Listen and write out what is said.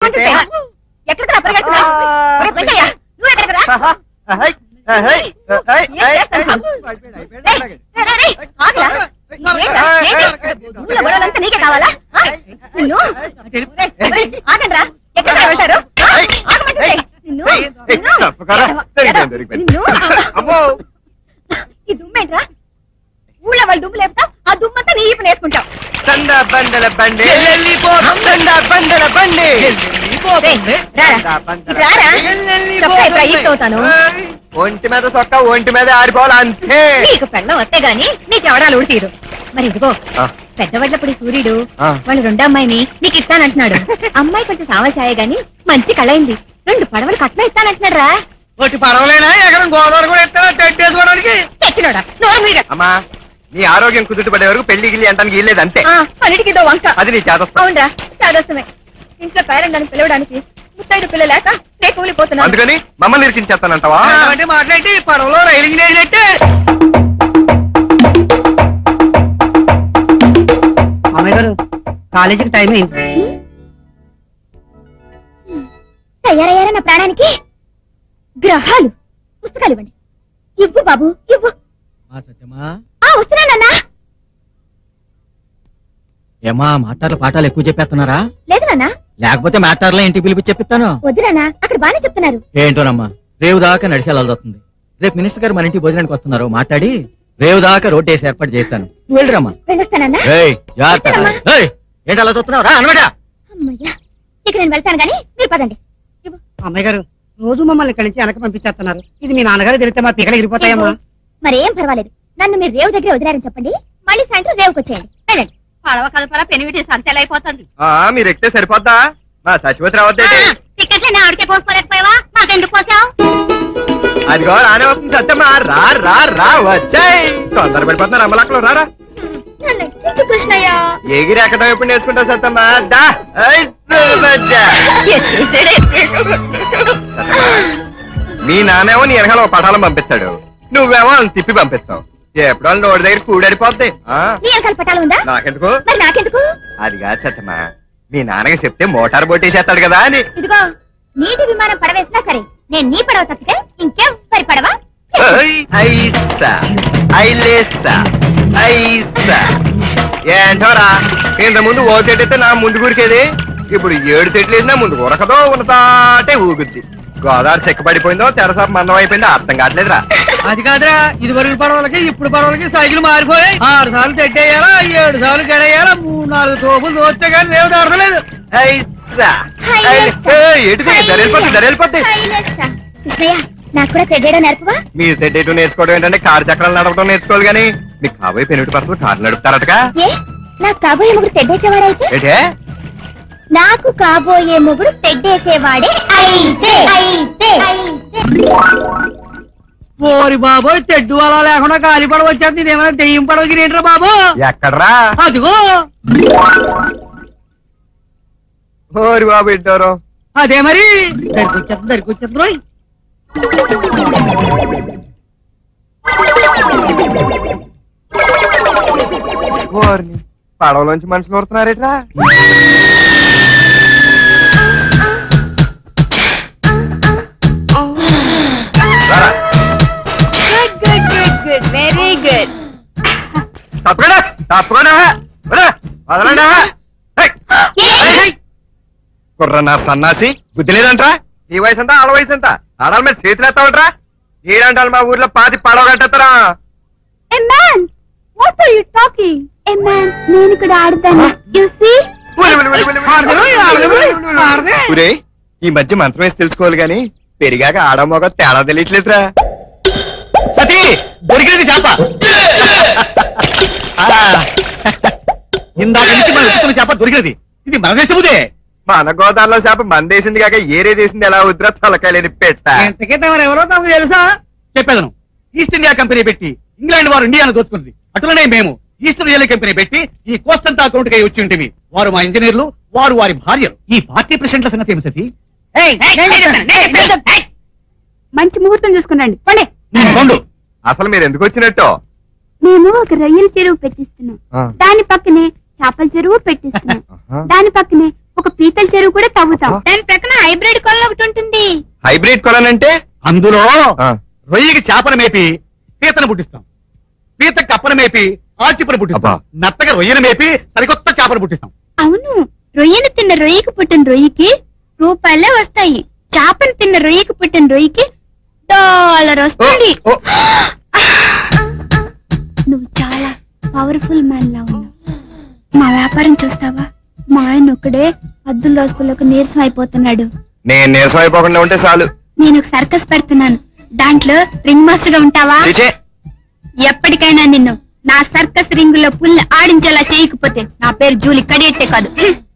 ఆగమంటుంటే ఎక్కడికి రా పరిగెడుతున్నావు? ఒరే వెంకయ్య, నువ్వు ఎక్కడికి రా? ఏం చేస్తాను? రేయ్, రేయ్, రేయ్, రేయ్, ఆగురా. ఏంట్రా? ఏంటి? ఊళ్ళో గొడవలంతా నీకే కావాలా ఆ? నిన్ను రేయ్, రేయ్, ఆగండ్రా ఎక్కడికి వెళ్తారు ఆ? ఆగమంటుంటే నిన్ను నిన్ను తప్పకరా. దొరికిపోయింది, దొరికిపోయింది. నిన్ను అమ్మో ఈ దుమ్మేంట్రా ఊళ్ళో వాళ్ళు దుమ్ము లేపుతావు ఆ దుమ్మంతా నీ ఈపు నేర్చుకుంటావు తండ బండల బండి తండ బండల బండి రేయ్, రారా. ఇటు రారా చొక్కా ఎక్కడ ఈపు అవుతాను ఒంటి మీద సొక్క ఒంటి మీద ఆడిపోవాలి అంతే నీకు పెళ్ళం వస్తే గాని నీ చెవడాలు ఉడితీరు మరి ఇదిగో ఆ, పెద్దవాళ్ళప్పుడు సూర్యుడు ఆ. వాళ్ళ రెండో అమ్మాయిని నీకు ఇస్తానంటున్నాడు అమ్మాయి కొంచెం సావచాయ గాని మంచి కళయింది రెండు పడవలు కట్నం ఇస్తానంటున్నాడు రా ఒకటి పడవలేనా ఎక్కడ గోదావరి కూడా ఎత్తారా టెట్ వేసుకోవడానికి తెచ్చినోడా నోరు మీద అమ్మా నీ ఆరోగ్యం కుదుట పడే వరకు పెళ్లి గిల్లి అంటానికి ఇల్లేదు అంతే అన్నిటికీ ఇదో వంక అది నీ చేతస్తా అవునరా చాదస్తమే ఇంట్లో పేరెంట్ పిలవడానికి ముత్తైదు పిల్ల లేక నేను కూలిపోతున్నాను అందుకని మమ్మల్ని ఇరికించేస్తానంటావా అంటే మాట్లాడి పడవలో రైలు ఇంజిన్ వేసినట్టే అమ్మాయి గారు కాలేజీకి టైం అయింది తయారయ్యారా నా ప్రాణానికి గ్రహాలు పుస్తకాలు ఇవ్వండి ఇవ్వు బాబు ఇవ్వు సత్యమా ఆ వస్తున్నానన్నా ఏమా మాట్లాడలు పాఠాలు ఎక్కువ చెప్పేస్తున్నారా లేదు నాన్న లేకపోతే మాట్లాడలే ఇంటికి పిలిపి చెప్పిస్తాను వద్దు నాన్న అక్కడ బానే చెప్తున్నారు ఏంటోనమ్మా రేవు దాకా నడిచేలాల్సి రేపు మినిస్టర్ గారు మన ఇంటికి భోజనానికి వస్తున్నారు మాట్లాడి రేవు దాకా రోడ్ వేసి ఏర్పాటు చేస్తాను నువ్వు వెళ్ళిరమ్మా వెళ్ళొస్తానన్నా ఏయ్ జాగ్రత్త ఏయ్ ఏంటి అలా చూస్తున్నావు రా అనమాట అమ్మయ్యా ఇక నేను వెళ్తాను గానీ మీరు పదండి ఇవ్వు. అమ్మాయి గారు రోజు మమ్మల్ని ఇక్కడి నుంచి వెనక పంపించేస్తున్నారు ఇది మీ నాన్నగారు తెలిస్తే మా పీకలు ఎగిరిపోతాయమ్మా మరేం పర్వాలేదు నన్ను మీరు రేవు దగ్గర వదిలారని చెప్పండి మళ్ళీ సాయంత్రం రేవుకి వచ్చేయండి వెళ్ళండి పడవ కలపల పెనిమిటి సంతలైపోతుంది ఆ, మీరు ఎక్కితే సరిపోద్దా మా సచివతి రావద్దే టికెట్లే నా ఆడికే కోసుకోలేకపోయావా మాకెందుకు కోసావు అదిగో రానే వస్తుంది సత్యమ్మా రా రా రా వచ్చాయి తొందర పడిపోతున్నారు అమ్మలక్కలు రారా నన్ను ఎక్కించు కృష్ణయ్య ఎగిరి ఎక్కడ ఎప్పుడు నేర్చుకుంటావు సత్తమ్మా దా ఐ, సుబ్బజ్జా. సత్తమ్మా, మీ నానేమో నీ వెనకాల ఒక పటాలం పంపిస్తాడు నువ్వేమో వాళ్ళని తిప్పి పంపిస్తావు ఎప్పుడు వాళ్ళు నోటి దగ్గర కూడడిపోద్ది ఆ, నీ వెనకాల పట్టాలు ఉందా నాకెందుకు మరి నాకెందుకు అది కాదు సత్తమ్మా మీ నాన్నకి చెప్తే మోటార్ బొట్టేసేస్తాడు కదా అని ఇదిగో నీటి విమానం పడవేసినా సరే నేను నీ పడవ తప్పితే ఇంకెవ్వరి పడవ ఐ, ఐసా ఐలేసా ఐసా ఏంటోరా ఇంత ముందు ఓ చెట్టు అయితే నా ముందు గురికేది ఇప్పుడు ఏడు చెట్లు వేసినా ముందు ఉరకదో ఉన్నతాటే ఊగుద్ది గోదావరి చెక్కబడిపోయిందో తెరసాపు మందం అయిపోయిందో అర్థం కావట్లేదురా అది కాదురా ఇది వరకు పడవలకి ఇప్పుడు పడవలకి సైజులు మారిపోయాయి ఆరు సార్లు తెట్టేయాలా ఏడు సార్లు గడేయాలా మూడు నాలుగు తోపులు దోస్తే కానీ రేవు దొరకలేదు ఐసా ఐ- ఏయ్, ఎటుది దరెళ్ళిపోద్ది దరెళ్ళిపోద్ది హైలెస్సా. కృష్ణయ్య నాకు కూడా తెగేయడం నేర్పవా మీరు తెడ్డేటు నేర్చుకోవడం ఏంటంటే కారు చక్రాలు నడపడం నేర్చుకోవాలి కానీ మీకు కాబోయే పెనుటి పర్సలు కారు నడుపుతారటగా ఏ నాకు కాబోయే మొగుడు తెడ్డేసేవాడైతే ఏంటే నాకు కాబోయే మొగుడు తెడ్డేసేవాడే అయితే అయితే ఓరి బాబోయ్ తెడ్డు అలా లేకుండా గాలి పడవ వచ్చేది ఇదేమైనా దెయ్యం పడవ గిరేంట్రా బాబు ఎక్కడ్రా అదిగో ఓరి బాబు ఇడ్డారు అదే మరి దరికి వచ్చేస్తుంది దరికి వచ్చేస్తుంది రోయ్. ఓర్ని పడవలోంచి మనుషులు ఊరుతున్నారేట్రా రారా. Good good good good very good తప్పకుండా తప్పకుండా రా, వదలండి ఏయ్, ఏయ్. కుర్ర నా సన్నాసి బుద్ధి లేదంట్రా ఈ వయసు అంతా ఆడ వయసు అంతా ఆడాల మీద చేతులు ఎత్తావంట్రా నీరంటాలు మా ఊర్లో పాతి పడవ కట్టేస్తారా hey man what are you talking hey man నేను ఇక్కడ ఆడతాను యు సీ ఒరేయ్, ఈ మధ్య మంత్రం వేసి తెలుసుకోవాలి గాని పెరిగాక ఆడమోగ తేడా తెలియట్లేదురా సతీ దొరికినది చేప ఇందాక నుంచి మనం వెతుకుతున్న చేప దొరికినది ఇది మన దేశముదే మన గోదావరిలో చేప మందేసింది కాక ఏరే చేసింది ఎలా వద్దురా తలకాయలేని పెట్ట ఎంతకే తమరు ఎవరో తమకు తెలుసా చెప్పేదను ఈస్ట్ ఇండియా కంపెనీ పెట్టి ఇంగ్లాండ్ వారు ఇండియాను దోచుకుంది అట్లనే మేము ఈస్ట్ రియల్ కంపెనీ పెట్టి ఈ కోస్టంతా అకౌంట్ కై వచ్చి ఉంటుంది వారు మా ఇంజనీర్లు వారు వారి భార్యలు ఈ పార్టీ ప్రెసిడెంట్ల సంగతి ఏమి సతీ మంచి ముహూర్తం చూసుకున్నాండి పండే నేను కొండు అసలు మీరు ఎందుకు వచ్చినట్టు మేము ఒక రొయ్యల చెరువు పెట్టిస్తున్నాం ఆ. దాని పక్కనే చేపల చెరువు పెట్టిస్తున్నాం ఆహా. దాని పక్కనే ఒక పీతల చెరువు కూడా తవ్వుతాం దాని ప్రక్కన హైబ్రిడ్ కొలను ఒకటి ఉంటుంది హైబ్రిడ్ కొలనంటే అందులో ఆ. రొయ్యకి చేపను మేపి పీతను పుట్టిస్తాం పీత కప్పను మేపి ఆచిపను పుట్టిస్తాం అబ్బా. నత్తగా రొయ్యను మేపి సరికొత్త చేపను పుట్టిస్తాం అవును రొయ్యను తిన్న రొయ్యకి పుట్టిన రొయ్యకి రూపాయలే వస్తాయి చేపను తిన్న రొయ్యకి పుట్టిన రొయ్యకి డాలర్ వస్తుంది ఓ, నువ్వు చాలా పవర్ఫుల్ మ్యాన్ లా ఉన్నావు మా వ్యాపారం చూస్తావా మా ఆయన ఒక్కడే అద్దుల రోజులకు నీరసం అయిపోతున్నాడు నేను నీరసం అయిపోకుండా ఉంటే చాలు నేను ఒక సర్కస్ పెడుతున్నాను దాంట్లో రింగ్ మాస్టర్ గా ఉంటావా చీచే ఎప్పటికైనా నిన్ను నా సర్కస్ రింగ్ లో పుల్ ఆడించేలా చేయకపోతే నా పేరు జూలి కడియట్టే కాదు